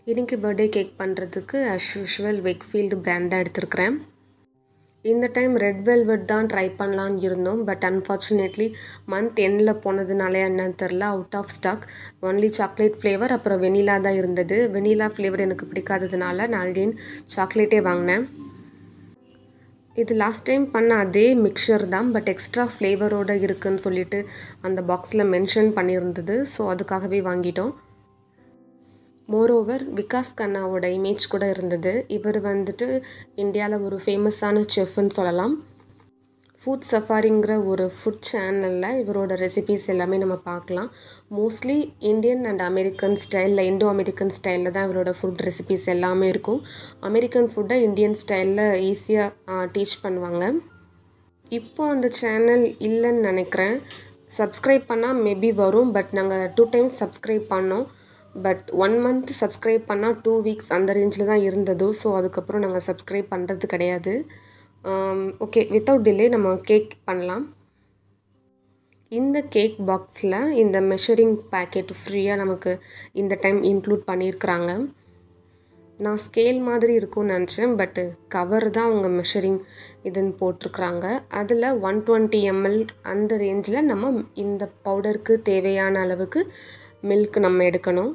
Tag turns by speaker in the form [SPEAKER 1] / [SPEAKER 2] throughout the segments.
[SPEAKER 1] இன்றைக்கி birthday cake பண்ணுறதுக்கு as usual Weikfield brand தான் எடுத்திருக்கிறேன் இந்த டைம் ரெட் வெல்வெட் தான் ட்ரை பண்ணலான்னு இருந்தோம் பட் அன்ஃபார்ச்சுனேட்லி மந்த் எண்டில் போனதுனால என்னன்னு தெரில out of stock only chocolate flavour அப்புறம் வெனிலா தான் இருந்தது வெனிலா ஃப்ளேவர் எனக்கு பிடிக்காததுனால நான் அகெயின் சாக்லேட்டே வாங்கினேன் இது லாஸ்ட் டைம் பண்ண அதே மிக்சர் தான் பட் எக்ஸ்ட்ரா ஃப்ளேவரோடு இருக்குதுன்னு சொல்லிட்டு அந்த பாக்ஸில் மென்ஷன் பண்ணியிருந்தது ஸோ அதுக்காகவே வாங்கிட்டோம் மோரோவர் விகாஸ் கண்ணாவோட இமேஜ் கூட இருந்தது இவர் வந்துட்டு இந்தியாவில் ஒரு ஃபேமஸான செஃப்னு சொல்லலாம் ஃபுட் சஃபாரிங்கிற ஒரு ஃபுட் சேனலில் இவரோட ரெசிபீஸ் எல்லாமே நம்ம பார்க்கலாம் மோஸ்ட்லி இந்தியன் அண்ட் அமெரிக்கன் ஸ்டைலில் இண்டோ அமெரிக்கன் ஸ்டைலில் தான் இவரோட ஃபுட் ரெசிபீஸ் எல்லாமே இருக்கும் அமெரிக்கன் ஃபுட்டை இந்தியன் ஸ்டைலில் ஈஸியாக டீச் பண்ணுவாங்க இப்போ அந்த சேனல் இல்லைன்னு நினைக்கிறேன் சப்ஸ்கிரைப் பண்ணால் மேபி வரும் பட் நாங்கள் டூ டைம்ஸ் சப்ஸ்கிரைப் பண்ணோம் பட் ஒன் மந்த் சப்ஸ்கிரைப் பண்ணால் டூ வீக்ஸ் அந்த ரேஞ்சில் தான் இருந்தது ஸோ அதுக்கப்புறம் நாங்கள் சப்ஸ்கிரைப் பண்ணுறது கிடையாது ஓகே வித்தவுட் டிலே நம்ம கேக் பண்ணலாம் இந்த கேக் பாக்ஸில் இந்த மெஷரிங் பேக்கெட் ஃப்ரீயாக நமக்கு இந்த டைம் இன்க்ளூட் பண்ணியிருக்கிறாங்க நான் ஸ்கேல் மாதிரி இருக்கும்னு நினச்சேன் பட்டு கவர் தான் அவங்க மெஷரிங் இதுன்னு போட்டிருக்கிறாங்க அதில் ஒன் டுவெண்ட்டி எம்எல் அந்த ரேஞ்சில் நம்ம இந்த பவுடருக்கு தேவையான அளவுக்கு மில்க் நம்ம எடுக்கணும்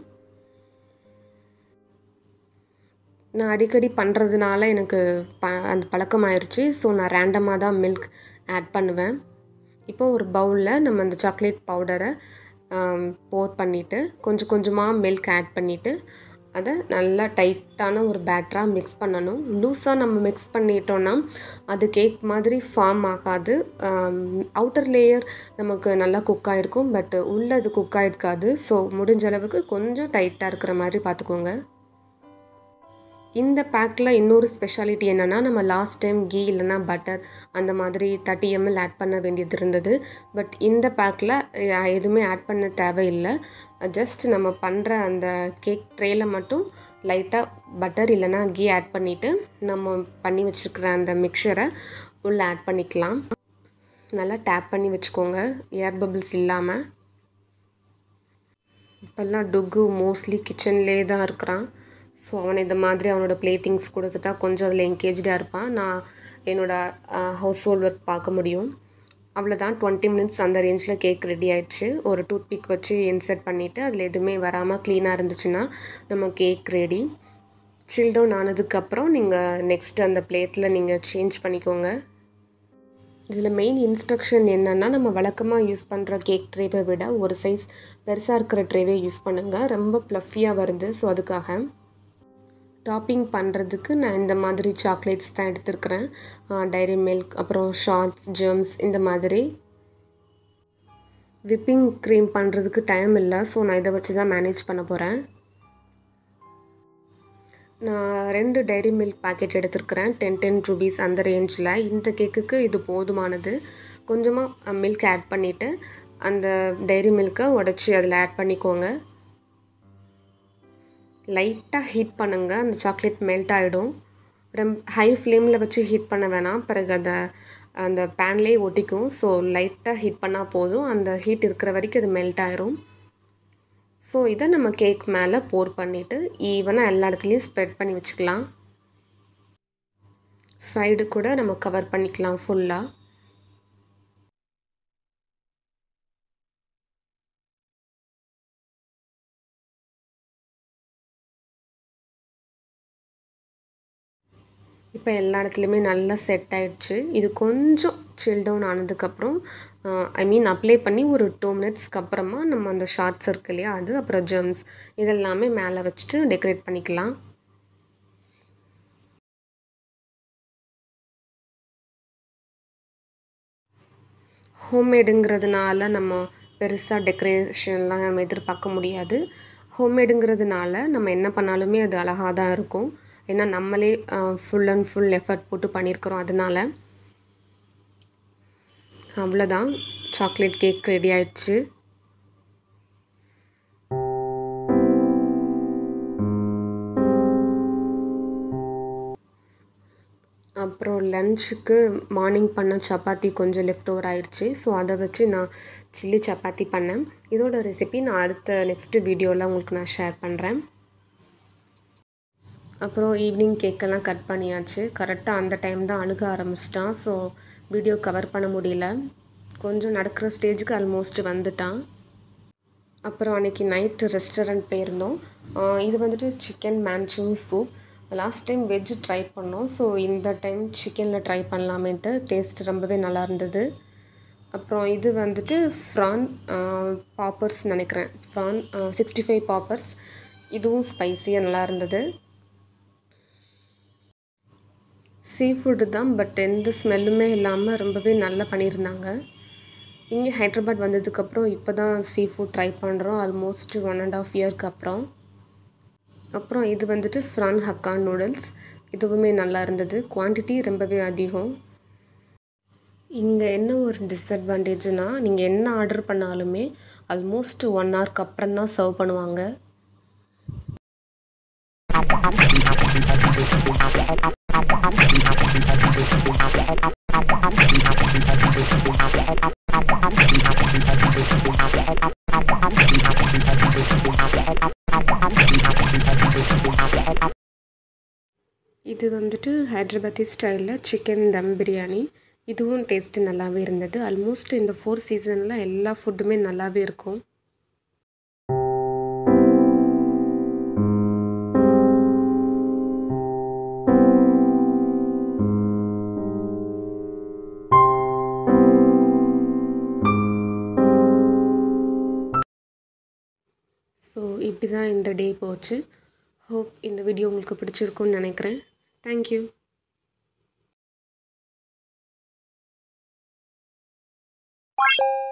[SPEAKER 1] நான் அடிக்கடி பண்ணுறதுனால எனக்கு ப அந்த பழக்கமாயிருச்சு ஸோ நான் ரேண்டமாக தான் மில்க் ஆட் பண்ணுவேன் இப்போ ஒரு பவுலில் நம்ம அந்த சாக்லேட் பவுடரை போர் பண்ணிவிட்டு கொஞ்சம் கொஞ்சமாக மில்க் ஆட் பண்ணிவிட்டு அதை நல்லா டைட்டான ஒரு பேட்டராக மிக்ஸ் பண்ணணும் லூஸாக நம்ம மிக்ஸ் பண்ணிட்டோன்னா அது கேக் மாதிரி ஃபார்ம் ஆகாது அவுட்டர் லேயர் நமக்கு நல்லா குக் ஆகிருக்கும் பட் உள்ளே அது குக் ஆகிருக்காது ஸோ முடிஞ்ச அளவுக்கு கொஞ்சம் டைட்டாக இருக்கிற மாதிரி பார்த்துக்கோங்க இந்த பேக்கில் இன்னொரு ஸ்பெஷாலிட்டி என்னென்னா நம்ம லாஸ்ட் டைம் கீ இல்லைனா பட்டர் அந்த மாதிரி தேர்ட்டி எம்எல் ஆட் பண்ண வேண்டியது இருந்தது பட் இந்த பேக்கில் எதுவுமே ஆட் பண்ண தேவையில்லை ஜஸ்ட் நம்ம பண்ணுற அந்த கேக் ட்ரேயில் மட்டும் லைட்டாக பட்டர் இல்லைனா கீ ஆட் பண்ணிவிட்டு நம்ம பண்ணி வச்சுருக்கிற அந்த மிக்சரை உள்ளே ஆட் பண்ணிக்கலாம் நல்லா டேப் பண்ணி வச்சுக்கோங்க ஏர் பபிள்ஸ் இல்லாமல் இப்போல்லாம் டுக்கு மோஸ்ட்லி கிச்சன்லே தான் இருக்கிறான் ஸோ அவனை இந்த மாதிரி அவனோட ப்ளே திங்ஸ் கொடுத்துட்டா கொஞ்சம் அதில் என்கேஜாக இருப்பான் நான் என்னோடய ஹவுஸ் ஹோல்ட் ஒர்க் பார்க்க முடியும் அவ்வளோதான் டுவெண்ட்டி மினிட்ஸ் அந்த ரேஞ்சில் கேக் ரெடி ஆயிடுச்சு ஒரு டூத் பிக் வச்சு இன்சர்ட் பண்ணிவிட்டு அதில் எதுவுமே வராமல் க்ளீனாக இருந்துச்சுன்னா நம்ம கேக் ரெடி சில்டவுன் ஆனதுக்கப்புறம் நீங்கள் நெக்ஸ்ட் அந்த பிளேட்டில் நீங்கள் சேஞ்ச் பண்ணிக்கோங்க இதில் மெயின் இன்ஸ்ட்ரக்ஷன் என்னென்னா நம்ம வழக்கமாக யூஸ் பண்ணுற கேக் ட்ரேவை விட ஒரு சைஸ் பெருசாக இருக்கிற ட்ரேவே யூஸ் பண்ணுங்கள் ரொம்ப ப்ளஃபியாக வருது ஸோ அதுக்காக டாப்பிங் பண்ணுறதுக்கு நான் இந்த மாதிரி சாக்லேட்ஸ் தான் எடுத்துருக்கிறேன் டைரி மில்க் அப்புறம் ஷார்ட்ஸ் ஜெர்ம்ஸ் இந்த மாதிரி விப்பிங் க்ரீம் பண்ணுறதுக்கு டைம் இல்லை ஸோ நான் இதை வச்சு தான் மேனேஜ் பண்ண போகிறேன் நான் ரெண்டு டைரி மில்க் பேக்கெட் எடுத்துருக்கிறேன் டென் டென் ருபீஸ் அந்த ரேஞ்சில் இந்த கேக்குக்கு இது போதுமானது கொஞ்சமாக மில்க் ஆட் பண்ணிவிட்டு அந்த டைரி மில்க்கை உடச்சி அதில் ஆட் பண்ணிக்கோங்க லைட்டாக ஹீட் பண்ணுங்கள் அந்த சாக்லேட் மெல்ட் ஆகிடும் ரொம்ப ஹை ஃப்ளேமில் வச்சு ஹீட் பண்ண வேணாம் பிறகு அதை அந்த பேன்லேயே ஒட்டிக்கும் ஸோ லைட்டாக ஹீட் பண்ணால் போதும் அந்த ஹீட் இருக்கிற வரைக்கும் அது மெல்ட் ஆயிரும் ஸோ இதை நம்ம கேக் மேலே போர் பண்ணிவிட்டு ஈவனாக எல்லா இடத்துலையும் ஸ்ப்ரெட் பண்ணி வச்சுக்கலாம் சைடு கூட நம்ம கவர் பண்ணிக்கலாம் ஃபுல்லாக இப்போ எல்லா இடத்துலையுமே நல்லா செட் ஆகிடுச்சு இது கொஞ்சம் சில் டவுன் ஆனதுக்கப்புறம் ஐ மீன் அப்ளை பண்ணி ஒரு டூ மினிட்ஸ்க்கு அப்புறமா நம்ம அந்த ஷார்ட்ஸ் இருக்கு இல்லையா அது அப்புறம் ஜெர்ம்ஸ் இதெல்லாமே மேலே வச்சுட்டு டெக்கரேட் பண்ணிக்கலாம் ஹோம்மேடுங்கிறதுனால நம்ம பெருசாக டெக்கரேஷன்லாம் நம்ம எதிர்பார்க்க முடியாது ஹோம்மேடுங்கிறதுனால நம்ம என்ன பண்ணாலுமே அது அழகாக தான் இருக்கும் ஏன்னா நம்மளே ஃபுல் அண்ட் ஃபுல் எஃபர்ட் போட்டு பண்ணியிருக்கிறோம் அதனால் அவ்வளோதான் சாக்லேட் கேக் ரெடி ஆயிடுச்சு அப்புறம் லன்ச்சுக்கு மார்னிங் பண்ண சப்பாத்தி கொஞ்சம் லெஃப்ட் ஓவர் ஆயிடுச்சு ஸோ அதை வச்சு நான் சில்லி சப்பாத்தி பண்ணேன் இதோட ரெசிபி நான் அடுத்த நெக்ஸ்ட்டு வீடியோவில் உங்களுக்கு நான் ஷேர் பண்ணுறேன் அப்புறம் ஈவினிங் கேக்கெல்லாம் கட் பண்ணியாச்சு கரெக்டாக அந்த டைம் தான் அழுக ஆரம்பிச்சிட்டான் ஸோ வீடியோ கவர் பண்ண முடியல கொஞ்சம் நடக்கிற ஸ்டேஜுக்கு ஆல்மோஸ்ட் வந்துட்டான் அப்புறம் அன்றைக்கி நைட்டு ரெஸ்டாரண்ட் போயிருந்தோம் இது வந்துட்டு chicken manchow soup last time veg try பண்ணோம் ஸோ இந்த டைம் சிக்கனில் ட்ரை பண்ணலாமேன்ட்டு டேஸ்ட் ரொம்பவே நல்லா இருந்தது அப்புறம் இது வந்துட்டு ஃப்ரான் பாப்பர்ஸ் நினைக்கிறேன் ஃப்ரான் சிக்ஸ்டி ஃபைவ் பாப்பர்ஸ் இதுவும் ஸ்பைஸியாக நல்லா இருந்தது சீ ஃபுட்டு தான் பட் எந்த ஸ்மெல்லுமே இல்லாமல் ரொம்பவே நல்லா பண்ணியிருந்தாங்க இங்கே ஹைட்ராபாத் வந்ததுக்கப்புறம் இப்போ தான் சீ ஃபுட் ட்ரை பண்ணுறோம் ஆல்மோஸ்ட் ஒன் அண்ட் ஆஃப் இயர்க்கு அப்புறம் அப்புறம் இது வந்துட்டு ஃப்ரான் ஹக்கா நூடுல்ஸ் இதுவுமே நல்லா இருந்தது குவான்டிட்டி ரொம்பவே அதிகம் இங்கே என்ன ஒரு டிஸ்அட்வான்டேஜ்னால் நீங்கள் என்ன ஆர்டர் பண்ணாலுமே ஆல்மோஸ்ட் ஒன் ஹவருக்கு அப்புறம் தான் சர்வ் பண்ணுவாங்க இது வந்துட்டு ஹைட்ராபாத்தி ஸ்டைலில் சிக்கன் தம் பிரியாணி இதுவும் டேஸ்ட்டு நல்லாவே இருந்தது ஆல்மோஸ்ட் இந்த ஃபோர் சீசனில் எல்லா ஃபுட்டுமே நல்லாவே இருக்கும் ஸோ இப்படி தான் இந்த டே போச்சு ஹோப் இந்த வீடியோ உங்களுக்கு பிடிச்சிருக்கும்னு நினைக்கிறேன் தேங்க்யூ
[SPEAKER 2] Bye.